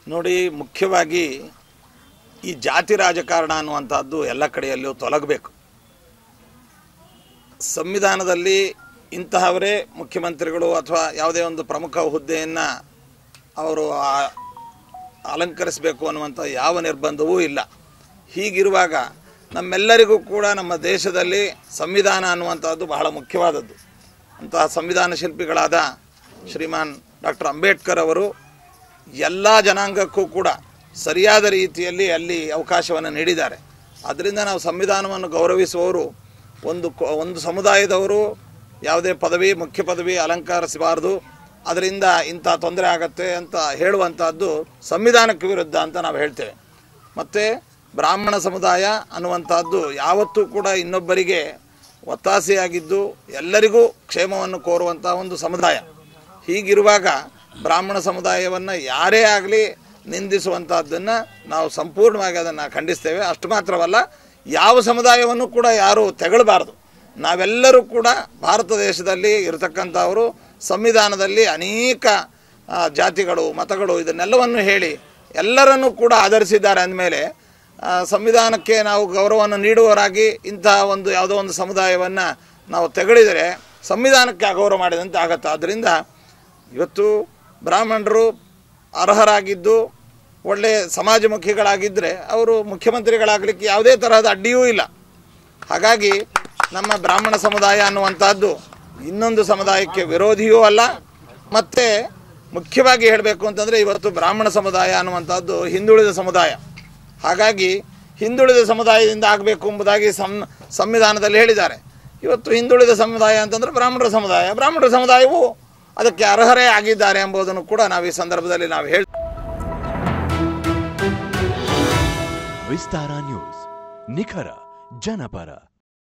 ನೋಡಿ ಮುಖ್ಯವಾಗಿ ಈ ಜಾತಿ ರಾಜಕಾರಣ ಅನ್ನುವಂಥದ್ದು ಎಲ್ಲ ಕಡೆಯಲ್ಲೂ ತೊಲಗಬೇಕು ಸಂವಿಧಾನದಲ್ಲಿ ಇಂತಹವರೇ ಮುಖ್ಯಮಂತ್ರಿಗಳು ಅಥವಾ ಯಾವುದೇ ಒಂದು ಪ್ರಮುಖ ಹುದ್ದೆಯನ್ನು ಅವರು ಆ- ಅಲಂಕರಿಸಬೇಕು ಅನ್ನುವಂಥ ಯಾವ ನಿರ್ಬಂಧವೂ ಇಲ್ಲ ಹೀಗಿರುವಾಗ ನಮ್ಮೆಲ್ಲರಿಗೂ ಕೂಡ ನಮ್ಮ ದೇಶದಲ್ಲಿ ಸಂವಿಧಾನ ಅನ್ನುವಂಥದ್ದು ಬಹಳ ಮುಖ್ಯವಾದದ್ದು ಅಂತಹ ಸಂವಿಧಾನ ಶಿಲ್ಪಿಗಳಾದ ಶ್ರೀಮಾನ್ ಡಾಕ್ಟರ್ ಅಂಬೇಡ್ಕರ್ ಅವರು ಎಲ್ಲ ಜನಾಂಗಕ್ಕೂ ಕೂಡ ಸರಿಯಾದ ರೀತಿಯಲ್ಲಿ ಅಲ್ಲಿ ಅವಕಾಶವನ್ನು ನೀಡಿದ್ದಾರೆ ಅದರಿಂದ ನಾವು ಸಂವಿಧಾನವನ್ನು ಗೌರವಿಸುವವರು ಒಂದು ಕೊ- ಒಂದು ಸಮುದಾಯದವರು ಯಾವುದೇ ಪದವಿ ಮುಖ್ಯ ಪದವಿ ಅಲಂಕರಿಸಬಾರ್ದು ಅದರಿಂದ ಇಂಥ ತೊಂದರೆ ಆಗತ್ತೆ ಅಂತ ಹೇಳುವಂಥದ್ದು ಸಂವಿಧಾನಕ್ಕೆ ವಿರುದ್ಧ ಅಂತ ನಾವು ಹೇಳ್ತೇವೆ ಮತ್ತು ಬ್ರಾಹ್ಮಣ ಸಮುದಾಯ ಅನ್ನುವಂಥದ್ದು ಯಾವತ್ತೂ ಕೂಡ ಇನ್ನೊಬ್ಬರಿಗೆ ಒತ್ತಾಸೆಯಾಗಿದ್ದು ಎಲ್ಲರಿಗೂ ಕ್ಷೇಮವನ್ನು ಕೋರುವಂಥ ಒಂದು ಸಮುದಾಯ ಹೀಗಿರುವಾಗ ಬ್ರಾಹ್ಮಣ ಸಮುದಾಯವನ್ನು ಯಾರೇ ಆಗಲಿ ನಿಂದಿಸುವಂಥದ್ದನ್ನು ನಾವು ಸಂಪೂರ್ಣವಾಗಿ ಅದನ್ನು ಖಂಡಿಸ್ತೇವೆ ಅಷ್ಟು ಮಾತ್ರವಲ್ಲ ಯಾವ ಸಮುದಾಯವನ್ನು ಕೂಡ ಯಾರು ತೆಗಳಬಾರ್ದು ನಾವೆಲ್ಲರೂ ಕೂಡ ಭಾರತ ದೇಶದಲ್ಲಿ ಇರತಕ್ಕಂಥವರು ಸಂವಿಧಾನದಲ್ಲಿ ಅನೇಕ ಆ, ಜಾತಿಗಳು ಮತಗಳು ಇದನ್ನೆಲ್ಲವನ್ನು ಹೇಳಿ ಎಲ್ಲರನ್ನೂ ಕೂಡ ಆಧರಿಸಿದ್ದಾರೆ ಅಂದಮೇಲೆ ಆ, ಸಂವಿಧಾನಕ್ಕೆ ನಾವು ಗೌರವವನ್ನು ನೀಡುವವರಾಗಿ ಇಂತಹ ಒಂದು ಯಾವುದೋ ಒಂದು ಸಮುದಾಯವನ್ನು ನಾವು ತೆಗಳಿದರೆ ಸಂವಿಧಾನಕ್ಕೆ ಅಗೌರವ ಮಾಡಿದಂತೆ ಆಗತ್ತೆ ಆದ್ದರಿಂದ ಇವತ್ತು ಬ್ರಾಹ್ಮಣರು ಅರ್ಹರಾಗಿದ್ದು ಒಳ್ಳೆಯ ಸಮಾಜಮುಖಿಗಳಾಗಿದ್ದರೆ ಅವರು ಮುಖ್ಯಮಂತ್ರಿಗಳಾಗಲಿಕ್ಕೆ ಯಾವುದೇ ತರಹದ ಅಡ್ಡಿಯೂ ಇಲ್ಲ ಹಾಗಾಗಿ ನಮ್ಮ ಬ್ರಾಹ್ಮಣ ಸಮುದಾಯ ಅನ್ನುವಂಥದ್ದು ಇನ್ನೊಂದು ಸಮುದಾಯಕ್ಕೆ ವಿರೋಧಿಯೂ ಅಲ್ಲ ಮತ್ತು ಮುಖ್ಯವಾಗಿ ಹೇಳಬೇಕು ಅಂತಂದರೆ ಇವತ್ತು ಬ್ರಾಹ್ಮಣ ಸಮುದಾಯ ಅನ್ನುವಂಥದ್ದು ಹಿಂದುಳಿದ ಸಮುದಾಯ ಹಾಗಾಗಿ ಹಿಂದುಳಿದ ಸಮುದಾಯದಿಂದ ಆಗಬೇಕು ಎಂಬುದಾಗಿ ಸಂ ಸಂವಿಧಾನದಲ್ಲಿ ಹೇಳಿದ್ದಾರೆ ಇವತ್ತು ಹಿಂದುಳಿದ ಸಮುದಾಯ ಅಂತಂದರೆ ಬ್ರಾಹ್ಮಣರ ಸಮುದಾಯ ಬ್ರಾಹ್ಮಣರ ಸಮುದಾಯವು ಅದಕ್ಕೆ ಅರ್ಹರೇ ಆಗಿದ್ದಾರೆ ಎಂಬುದನ್ನು ಕೂಡ ನಾವು ಈ ಸಂದರ್ಭದಲ್ಲಿ ನಾವು ಹೇಳ್ ವಿಸ್ತಾರ ನ್ಯೂಸ್ ನಿಖರ ಜನಪರ